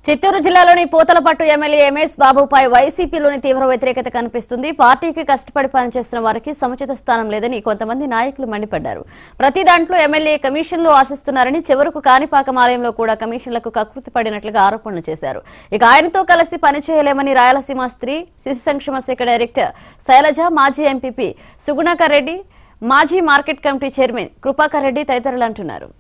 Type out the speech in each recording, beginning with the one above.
చిత్తూరు జిల్లాలోని Puthalapattu MLA MS బాబుపై వైసీపీలోని తీవ్ర వ్యతిరేకత కనిపిస్తుంది పార్టీకి కష్టపడి పనిచేస్తున్న వారికి సముచిత స్థానం లేదని కొంతమంది నాయకులు మండిపడ్డారు ప్రతి దాంట్లో ఎమ్మెల్యే కమిషన్లు ఆశిస్తున్నారని చివరకు కాణిపాకం ఆలయంలో కూడా కమిషన్లకు కకృతి పడినట్లుగా ఆరోపణలు చేశారు ఇక ఆయనతో కలిసి పనిచేయలేమని రాయలసీమ స్త్రీ శిశు సంక్షేమ శాఖ డైరెక్టర్ శైలజ మాజీ ఎంపీపీ సుగుణాకర్ రెడ్డి మాజీ market committee chairman Krupakar Reddy తదితరులు అంటున్నారు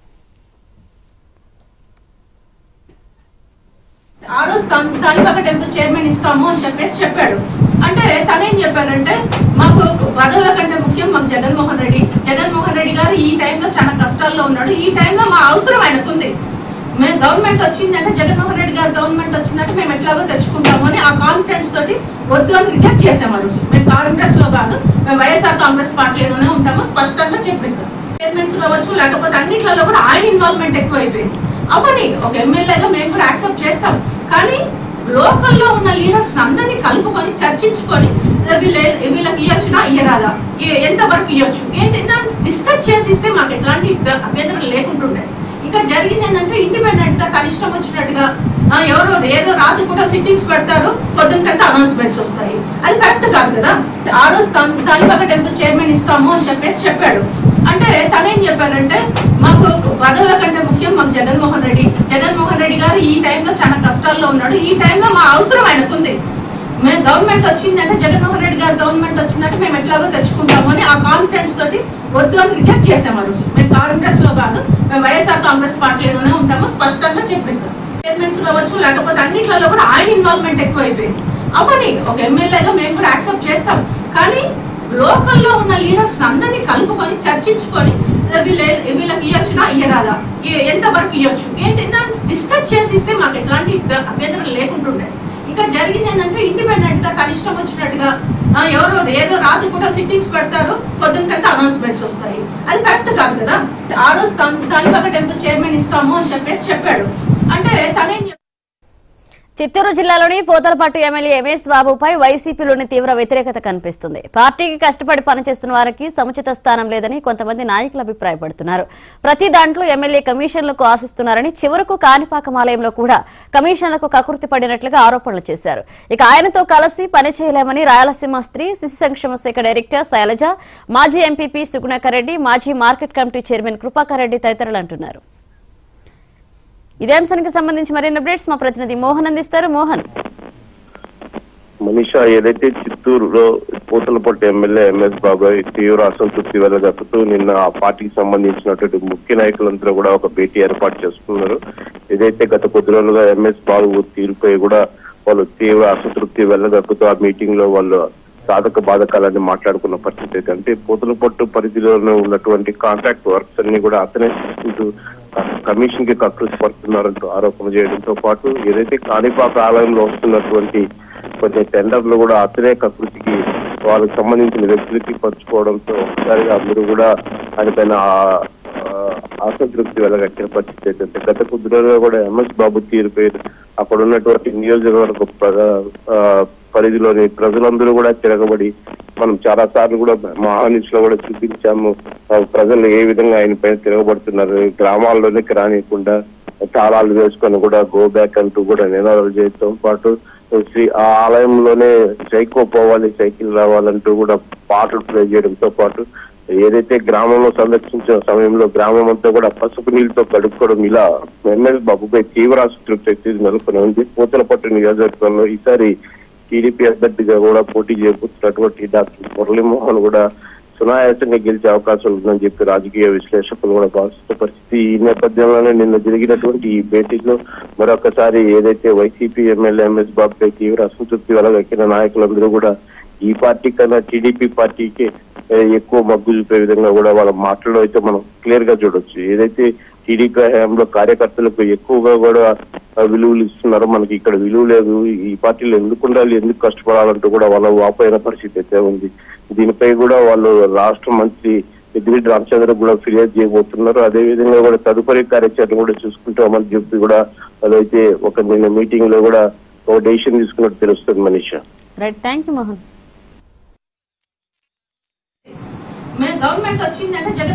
ఆ రోజు కం- కాణిపాక టెంపుల్ చైర్మన్ ఇస్తాము అని చెప్పేసి చెప్పాడు అంటే తనేం చెప్పాడంటే మాకు పదవుల కంటే ముఖ్యం మాకు జగన్మోహన్ రెడ్డి జగన్మోహన్ రెడ్డి గారు ఈ టైంలో చాలా కష్టాల్లో ఉన్నాడు ఈ టైంలో మా అవసరం ఆయనకు ఉంది మేము గవర్నమెంట్ వచ్చిందంటే జగన్మోహన్ రెడ్డి గారు గవర్నమెంట్ వచ్చిందంటే మేము ఎట్లాగో తెచ్చుకుంటాము అని ఆ కాన్ఫిడెన్స్ తోటి వద్దు అని రిజెక్ట్ చేసాం ఆ రోజు మేము కాంగ్రెస్ లో కాదు మేము వైఎస్ఆర్ కాంగ్రెస్ పార్టీలోనే ఉంటాము స్పష్టంగా చెప్పేసాం చైర్మన్స్ లో అవ్వచ్చు లేకపోతే అన్నింటిలో కూడా ఆయన ఇన్వాల్వ్మెంట్ ఎక్కువ అయిపోయింది అవని ఒక ఎమ్మెల్యేగా మేము కూడా యాక్సెప్ట్ చేస్తాం కానీ లోకల్లో ఉన్న లీడర్స్ అందరినీ కలుపుకొని చర్చించుకొని వీళ్ళ వీళ్ళకి ఇవ్వచ్చునా ఇయ్యరాదా ఏ- ఎంతవరకు ఇవ్వచ్చు ఏంటి డిస్కస్ చేసి ఇస్తే మాకు ఎట్లాంటి అభ్య- అభ్యంతరం లేకుంటుండే ఇక్కడ జరిగింది ఏంటంటే ఇండిపెండెంట్ గా తన ఇష్టం వచ్చినట్టుగా ఆ, ఎవరో ఏదో రాత్రి కూడా సిట్టింగ్స్ పెడతారు పొద్దునకంతా అనౌన్స్మెంట్స్ వస్తాయి అది కరెక్ట్ కాదు కదా ఆ రోజు కం- కాణిపాక టెంపుల్ చైర్మన్ ఇస్తాము అని చెప్పేసి చెప్పాడు అంటే తనేం చెప్పాడంటే మాకు పదవుల కంటే ముఖ్యం మాకు జగన్మోహన్ రెడ్డి జగన్మోహన్ రెడ్డి గారు ఈ టైంలో చాలా కష్టాల్లో ఉన్నాడు ఈ టైంలో మా అవసరం ఆయనకు ఉంది మేము గవర్నమెంట్ వచ్చిందంటే జగన్మోహన్ రెడ్డి గారు గవర్నమెంట్ వచ్చిందంటే మేము ఎట్లాగో తెచ్చుకుంటాము అని ఆ కాన్ఫిడెన్స్ తోటి వద్దు అని రిజెక్ట్ చేసాం ఆ రోజు మేము కాంగ్రెస్ లో కాదు మేము వైఎస్ఆర్ కాంగ్రెస్ పార్టీలోనే ఉంటాము స్పష్టంగా చెప్పేసాం చైర్మన్స్ లో అవ్వచ్చు లేకపోతే అన్నింటిలో కూడా ఆయన ఇన్వాల్వ్మెంట్ ఎక్కువ అయిపోయింది అవని ఒక ఎమ్మెల్యేగా మేము కూడా యాక్సెప్ట్ చేస్తాం కానీ లోకల్లో ఉన్న లీడర్స్ అందరినీ కలుపుకొని చర్చించుకొని వీళ్ళ వీళ్ళకి ఇవ్వచ్చునా ఇయ్యరాదా ఏ- ఎంతవరకు ఇవ్వచ్చు ఏంటి డిస్కస్ చేసి ఇస్తే మాకు ఎట్లాంటి అభ్య- అభ్యంతరం లేకుంటుండే ఇక్కడ జరిగింది ఏంటంటే ఇండిపెండెంట్ గా తన ఇష్టం వచ్చినట్టుగా ఆ, ఎవరో ఏదో రాత్రి కూడా సిట్టింగ్స్ పెడతారు పొద్దునకంతా అనౌన్స్మెంట్స్ వస్తాయి అది కరెక్ట్ కాదు కదా ఆ రోజు కం- కాణిపాక టెంపుల్ చైర్మన్ ఇస్తాము అని చెప్పేసి చెప్పాడు అంటే తనేం చెప్పాడు? చిత్తూరు జిల్లాలోని పోతలపట్టు ఎమ్మెల్యే ఎంఎస్ బాబుపై వైసీపీలోని తీవ్ర వ్యతిరేకత కనిపిస్తుంది పార్టీకి కష్టపడి పనిచేస్తున్న వారికి సముచిత స్థానం లేదని కొంతమంది నాయకులు అభిప్రాయపడుతున్నారు ప్రతి దాంట్లో ఎమ్మెల్యే కమిషన్లకు ఆశిస్తున్నారని చివరకు కాణిపాకం ఆలయంలో కూడా కమిషన్లకు కకృతి పడినట్లుగా ఆరోపణలు చేశారు ఇక ఆయనతో కలిసి పనిచేయలేమని రాయలసీమ స్త్రీ శిశు సంక్షేమ శాఖ డైరెక్టర్ శైలజ మాజీ ఎంపీపీ సుగుణాకర్ రెడ్డి మాజీ market committee chairman Krupakar Reddy తదితరులు అంటున్నారు ఇదే అంశానికి సంబంధించి మరిన్ని అప్డేట్స్ మా ప్రతినిధి మోహన్ అందిస్తారు మోహన్ మనీషా ఏదైతే చిత్తూరులో పూతలపట్టు ఎమ్మెల్యే ఎంఎస్ బాబాయ్ తీవ్ర అసంతృప్తి వెళ్ళగప్పుతూ నిన్న ఆ పార్టీకి సంబంధించినటువంటి ముఖ్య నాయకులందరూ కూడా ఒక భేటీ ఏర్పాటు చేసుకున్నారు ఏదైతే గత కొద్ది రోజులుగా ఎంఎస్ బాబు తీరుపై కూడా వాళ్ళు తీవ్ర అసంతృప్తి వెళ్ళగక్కుతూ ఆ మీటింగ్ లో వాళ్ళు సాధక బాధకాలన్నీ మాట్లాడుకున్న పరిస్థితి అయితే అంటే పూతలపట్టు పరిధిలోనే ఉన్నటువంటి కాంట్రాక్ట్ వర్క్స్ అన్ని కూడా అతనే చేసుకుంటూ కమిషన్ కి కకృతి పడుతున్నారంటూ ఆరోపణ చేయడంతో పాటు ఏదైతే కాణిపాక ఆలయంలో వస్తున్నటువంటి కొన్ని టెండర్లు కూడా అతనే కకృతికి వాళ్ళకి సంబంధించిన వ్యక్తులకి పంచుకోవడంతో ఒకసారిగా అందరూ కూడా ఆయన పైన ఆ- ఆ అసంతృప్తి వెళ్ళగట్టిన పరిస్థితి అయితే గత కొద్ది రోజులుగా కూడా ఎంఎస్ బాబు తీరుపై అక్కడ ఉన్నటువంటి నియోజకవర్గ ప్ర- ఆ, పరిధిలోని ప్రజలందరూ కూడా తిరగబడి మనం చాలా సార్లు కూడా మహానిష్ లో కూడా చూపించాము ఆ, ప్రజలు ఏ విధంగా ఆయన పైన తిరగబడుతున్నారు గ్రామాల్లోనికి రానియకుండా తాళాలు వేసుకొని కూడా గో బ్యాక్ అంటూ కూడా నినాదాలు చేయడంతో పాటు శ్రీ ఆ ఆలయంలోనే సైకో పోవాలి సైకిల్ రావాలంటూ కూడా పాటలు ప్లే చేయడంతో పాటు ఏదైతే గ్రామంలో సందర్శించిన సమయంలో గ్రామం అంతా కూడా పసుపు నీళ్ళతో కడుక్కోవడం ఇలా ఎమ్మెల్యే బాబుపై తీవ్ర అసంతృప్తి నెలకొని ఉంది పూతలపట్టు నియోజకవర్గంలో ఈసారి టీడీపీ అభ్యర్థిగా కూడా పోటీ చేయబోతున్నటువంటి డాక్టర్ మురళీమోహన్ కూడా సునాయాసంగా గెలిచే అవకాశం ఉందని చెప్పి రాజకీయ విశ్లేషకులు కూడా భావిస్తున్న పరిస్థితి ఈ నేపథ్యంలోనే నిన్న జరిగినటువంటి ఈ భేటీలో మరొకసారి ఏదైతే వైసీపీ ఎమ్మెల్యే ఎంఎస్ బాబుపై తీవ్ర అసంతృప్తి వెలగక్కిన నాయకులందరూ కూడా ఈ పార్టీ కన్నా టీడీపీ పార్టీకి ఏ, ఎక్కువ మగ్గు చూపే విధంగా కూడా వాళ్ళ మాటల్లో అయితే మనం క్లియర్ గా చూడొచ్చు ఏదైతే టీడీపీ హయాంలో కార్యకర్తలకు ఎక్కువగా కూడా ఆ, విలువలు ఇస్తున్నారో మనకి ఇక్కడ విలువ లేదు ఈ పార్టీలో ఎందుకు ఉండాలి ఎందుకు కష్టపడాలంటూ కూడా వాళ్ళ వాపోయిన పరిస్థితి అయితే ఉంది దీనిపై కూడా వాళ్ళు రాష్ట్ర మంత్రి పెద్దిరెడ్డి రామచంద్ర కూడా ఫిర్యాదు చేయబోతున్నారు అదే విధంగా కూడా తదుపరి కార్యాచరణ కూడా చూసుకుంటామని చెప్పి కూడా అదైతే ఒక నిన్న మీటింగ్ లో కూడా ఒక డెసిషన్ తీసుకున్నట్టు తెలుస్తుంది Manisha right thank you Mohan మేము గవర్నమెంట్ వచ్చిందంటే జగన్మోహన్ రెడ్డి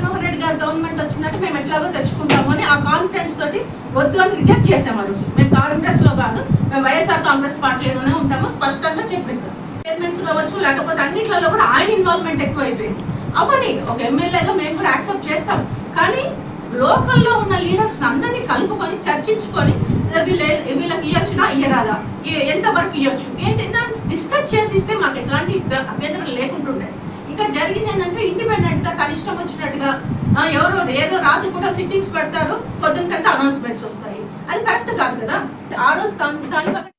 గారి గవర్నమెంట్ వచ్చిందంటే మేము ఎట్లాగో తెచ్చుకుంటాము అని ఆ కాన్ఫిడెన్స్ తోటి వద్దు అని రిజెక్ట్ చేసాం ఆ రోజు మేము కాంగ్రెస్ లో కాదు మేము వైఎస్ఆర్ కాంగ్రెస్ పార్టీలోనే ఉంటాము స్పష్టంగా చెప్పేసాం చైర్మన్స్ లో అవ్వచ్చు లేకపోతే అన్నింటిలో కూడా ఆయన ఇన్వాల్వ్మెంట్ ఎక్కువ అయిపోయింది అవని ఒక ఎమ్మెల్యేగా మేము కూడా యాక్సెప్ట్ చేస్తాం కానీ లోకల్లో ఉన్న లీడర్స్ అందరినీ కలుపుకొని చర్చించుకొని వీళ్ళ వీళ్ళకి ఇవ్వచ్చునా ఇయ్యరాదా ఏ- ఎంతవరకు ఇవ్వచ్చు ఏంటి డిస్కస్ చేసి ఇస్తే మాకు ఎట్లాంటి అభ్య- అభ్యంతరం లేకుంటుండే ఇక్కడ జరిగింది ఏంటంటే ఇండిపెండెంట్ గా తన ఇష్టం వచ్చినట్టుగా ఆ, ఎవరో ఏదో రాత్రి కూడా సిట్టింగ్స్ పెడతారు పొద్దునకంతా అనౌన్స్మెంట్స్ వస్తాయి అది కరెక్ట్ కాదు కదా ఆ రోజు కాని